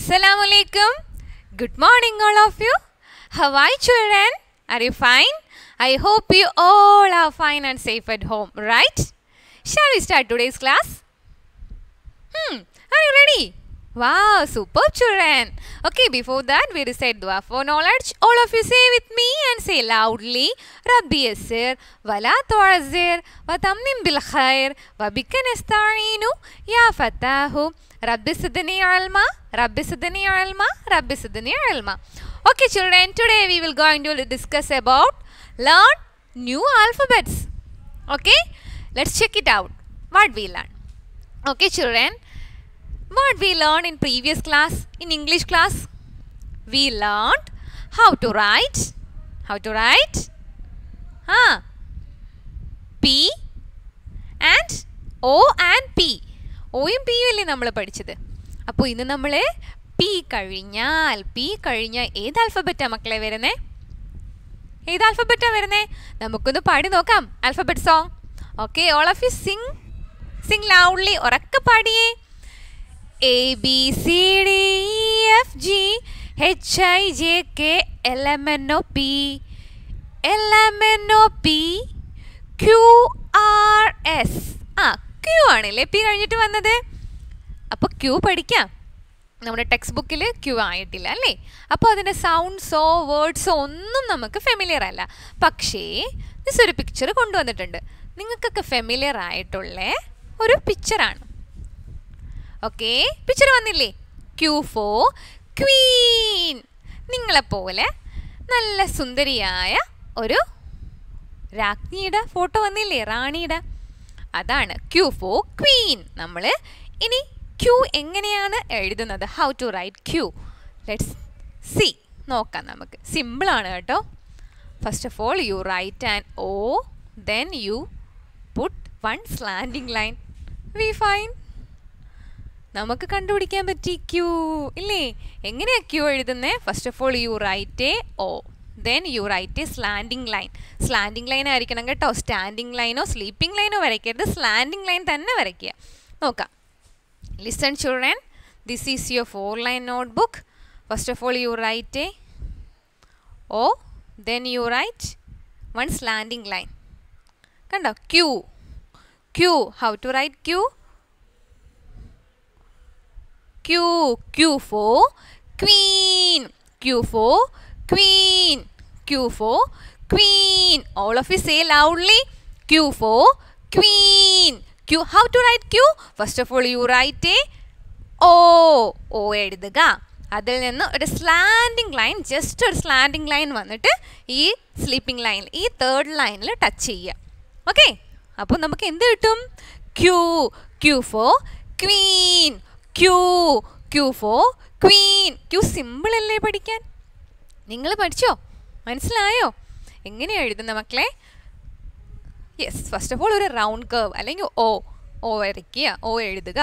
Assalamu alaikum. Good morning, all of you. How are you, children? Are you fine? I hope you all are fine and safe at home, right? Shall we start today's class? Hmm, are you ready? Wow, superb children. Okay, before that, we recite dua for knowledge. All of you say with me and say loudly, Rabbi Yasir, Wala Tu'azir, Wa Tammim Bil Khair, Wa Bika Nasta'inu, Ya Fatahu, Rabbi Sidni Alma, Rabbi Sidni Alma, Rabbi Sidni Alma. Okay, children, today we will going to discuss about learn new alphabets. Okay, let's check it out. What we learn. Okay, children, what we learned in previous class in english class we learned how to write how to write ah p and o and p ഒയും പിയും അല്ലേ നമ്മൾ പഠിച്ചത് അപ്പോൾ ഇന്ന് നമ്മൾ P കഴിഞ്ഞാൽ P കഴിഞ്ഞാൽ ഏത് ആൽഫബറ്റാ മക്കളെ വരുന്നേ ഏത് ആൽഫബറ്റാ വരുന്നേ നമുക്കൊന്ന് പാടി നോക്കാം alphabet song okay all of you sing sing loudly ഉറക്കെ പാടിയേ A B C D E F G H I J K L M N O P L M N O P Q R S ആ Q ആണല്ലേ P കഴിഞ്ഞിട്ട് വന്നത് അപ്പോൾ Q പഠിക്കാം നമ്മുടെ text ബുക്കിൽ ക്യു ആയിട്ടില്ല അല്ലേ അപ്പോൾ അതിൻ്റെ സൗണ്ട്സോ വേർഡ്സോ ഒന്നും നമുക്ക് ഫെമിലിയർ അല്ല പക്ഷേ മിസ് ഒരു പിക്ചർ കൊണ്ടുവന്നിട്ടുണ്ട് നിങ്ങൾക്കൊക്കെ ഫെമിലിയർ ആയിട്ടുള്ള ഒരു പിക്ചറാണ് ഓക്കെ പിക്ചർ വന്നില്ലേ ക്യൂ ഫോ ക്വീൻ നിങ്ങളെപ്പോലെ നല്ല സുന്ദരിയായ ഒരു രാജ്ഞിയുടെ ഫോട്ടോ വന്നില്ലേ റാണിയുടെ അതാണ് ക്യൂ ഫോ ക്വീൻ നമ്മൾ ഇനി ക്യൂ എങ്ങനെയാണ് എഴുതുന്നത് how to write Q let's see നോക്കാം നമുക്ക് സിമ്പിളാണ് കേട്ടോ first of all you write and O then you put one slanting line we find നമുക്ക് കണ്ടുപിടിക്കാൻ പറ്റി ക്യൂ ഇല്ലേ എങ്ങനെയാ ക്യൂ എഴുതുന്നേ first of all you write a O then you write a slanting line slanting line ആയിരിക്കണം കേട്ടോ standing ലൈനോ sleeping ലൈനോ വരയ്ക്കരുത് സ്ലാൻഡിങ് ലൈൻ തന്നെ വരയ്ക്കുക നോക്കാം listen children this is your four line notebook first of all you write a O then you write one slanting line കണ്ടോ Q Q how to write Q Q. Q for queen. Q for queen. Q for queen. All of you say loudly. Q for queen. Q. How to write Q? First of all, you write a O. O എഴുതുക അതിൽ നിന്ന് ഒരു slanting line just ഒരു slanting line വന്നിട്ട് ഈ sleeping ലൈനിൽ ഈ third ലൈനിൽ ടച്ച് ചെയ്യുക ഓക്കെ അപ്പോൾ നമുക്ക് എന്ത് കിട്ടും Q Q four queen Q Q four queen Q simple അല്ലേ പഠിക്കാൻ നിങ്ങൾ പഠിച്ചോ മനസ്സിലായോ എങ്ങനെയാണ് എഴുതുന്ന മക്കളെ യെസ് ഫസ്റ്റ് ഓഫ് ഓൾ ഒരു റൗണ്ട് കർവ് അല്ലെങ്കിൽ ഓ ഓ വരയ്ക്കുക ഓ എഴുതുക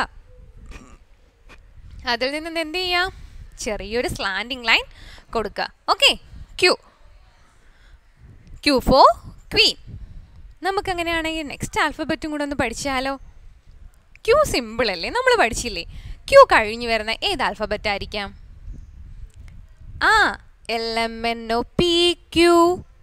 അതിൽ നിന്ന് എന്ത് ചെയ്യാം ചെറിയൊരു സ്ലാൻഡിങ് ലൈൻ കൊടുക്കുക okay Q Q four queen നമുക്ക് അങ്ങനെയാണെങ്കിൽ നെക്സ്റ്റ് ആൽഫബറ്റും കൂടെ ഒന്ന് പഠിച്ചാലോ ക്യൂ സിമ്പിൾ അല്ലേ നമ്മൾ പഠിച്ചില്ലേ ക്യൂ കഴിഞ്ഞു വരുന്ന ഏത് ആൽഫബറ്റ് ആയിരിക്കാം ആ L M N O P Q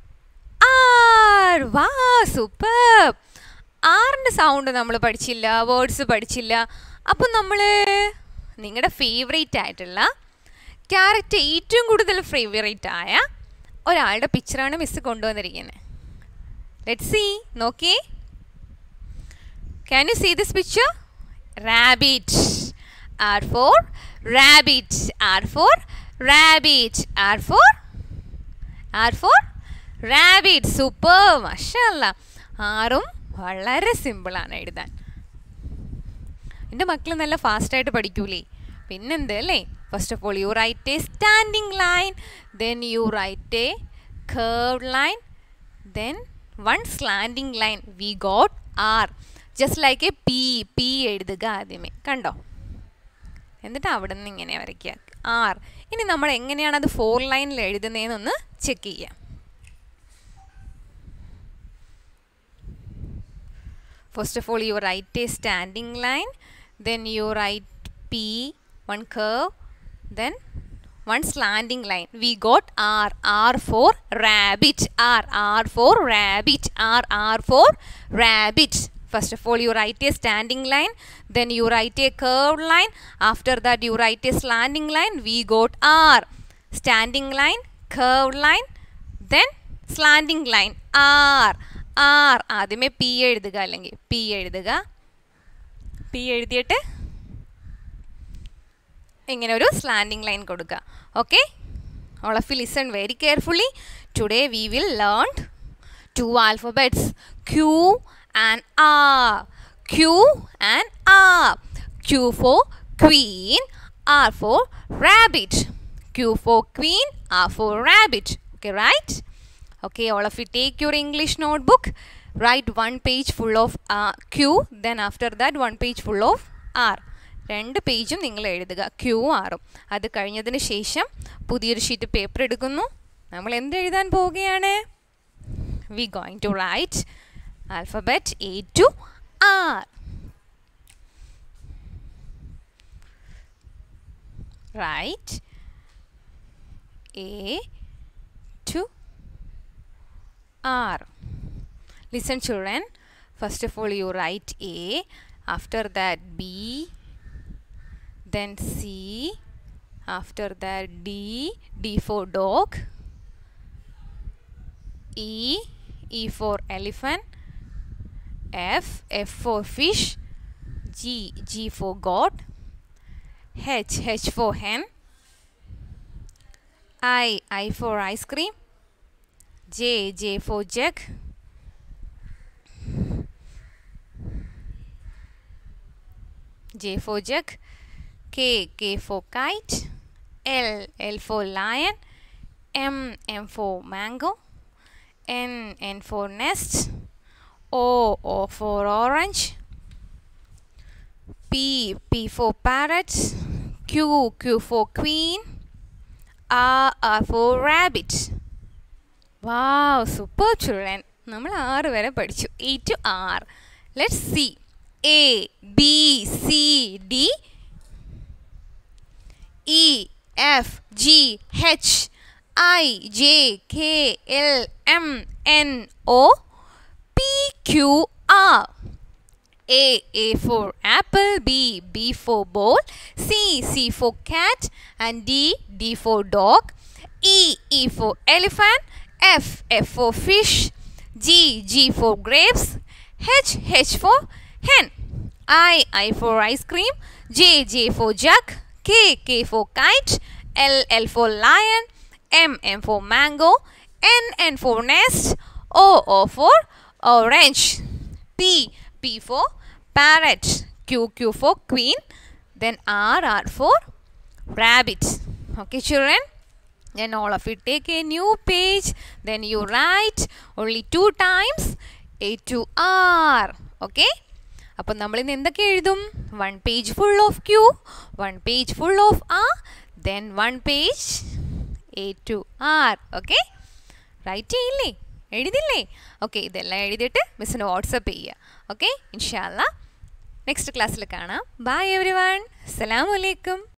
R വാ സൂപ്പർ ആറിൻ്റെ സൗണ്ട് നമ്മൾ പഠിച്ചില്ല വേർഡ്സ് പഠിച്ചില്ല അപ്പം നമ്മൾ നിങ്ങളുടെ ഫേവറേറ്റ് ആയിട്ടുള്ള ക്യാരക്ടർ ഏറ്റവും കൂടുതൽ ഫേവറേറ്റ് ആയ ഒരാളുടെ പിക്ചറാണ് മിസ് കൊണ്ടുവന്നിരിക്കുന്നത് ലെറ്റ് സി നോക്കിയേ can you see this picture rabbit R for rabbit R for rabbit R for R for rabbit super മഷല്ല ആറും വളരെ സിമ്പിളാണ് എഴുതാൻ എൻ്റെ മക്കൾ നല്ല ഫാസ്റ്റായിട്ട് പഠിക്കൂലേ പിന്നെന്ത് അല്ലേ first of all you write a standing line then you write a curve line then one slanting line we got R just like a P P എഴുതുക ആദ്യമേ കണ്ടോ എന്നിട്ട് അവിടെ നിന്ന് ഇങ്ങനെ വരയ്ക്കുക ആർ ഇനി നമ്മൾ എങ്ങനെയാണ് അത് ഫോർ ലൈനിൽ എഴുതുന്നതെന്നൊന്ന് ചെക്ക് ചെയ്യാം First of all, you write a standing line, then you write P, one curve, then one slanting line we got r r for rabbit r r for rabbit r r for rabbit first of all you write a standing line then you write a curved line after that you write a slanting line we got r standing line curved line then slanting line r r ആദ്യമേ P എഴുതുക അല്ലെങ്കിൽ P എഴുതുക P എഴുതിയിട്ട് ഇങ്ങനെ ഒരു slanting line കൊടുക്കുക okay all of you listen very carefully today we will learn two alphabets Q and R Q and R Q four Queen R four rabbit okay four Queen R four റാബിറ്റ് ഓക്കെ റൈറ്റ് okay all of you take your english notebook write one page full of uh, q then after that one page full of r രണ്ട് പേജും നിങ്ങൾ എഴുതുക Q ആറും അത് കഴിഞ്ഞതിന് ശേഷം പുതിയൊരു ഷീറ്റ് പേപ്പർ എടുക്കുന്നു നമ്മൾ എന്ത് എഴുതാൻ പോവുകയാണ് we going to write alphabet A to R write A to R. Listen, children. First of all, you write A, after that B, then C, after that D, D for dog, E, E for elephant, F, F for fish, G, G for God, H, H for hen, I, I for ice cream, J, J for jug. J for jug. K, K for kite. L, L for lion. M, M for mango. N, N for nest. O, O for orange. P, P for parrot. Q, Q for queen. R, R for rabbit. Wow super children നമ്മൾ R വരെ പഠിച്ചു A to R let see A B C D E F G H I J K L M N O P Q R A, A for apple, B, B for ball, C, C for cat, and D, D for dog, E, E for elephant, F, F for fish, G, G for grapes, H, H for hen, I, I for ice cream, J, J for jug, K, K for kite, L, L for lion, M, M for mango, N, N for nest, O, O for orange, P, P for parrot, Q, Q for queen, then R, R for rabbit. Okay, children? Then all of you take a new page, then you write only two times A to R. Okay? അപ്പം നമ്മൾ ഇന്ന് എന്തൊക്കെ എഴുതും one page full of Q one page full of R then one page A to R okay write ചെയ്യില്ലേ എഴുതില്ലേ okay ഇതെല്ലാം എഴുതിയിട്ട് മിസ്സിന് വാട്സപ്പ് ചെയ്യുക ഓക്കെ ഇൻഷാല്ല നെക്സ്റ്റ് ക്ലാസ്സിൽ കാണാം ബൈ എവറി വൺ അസ്സലാമലൈക്കും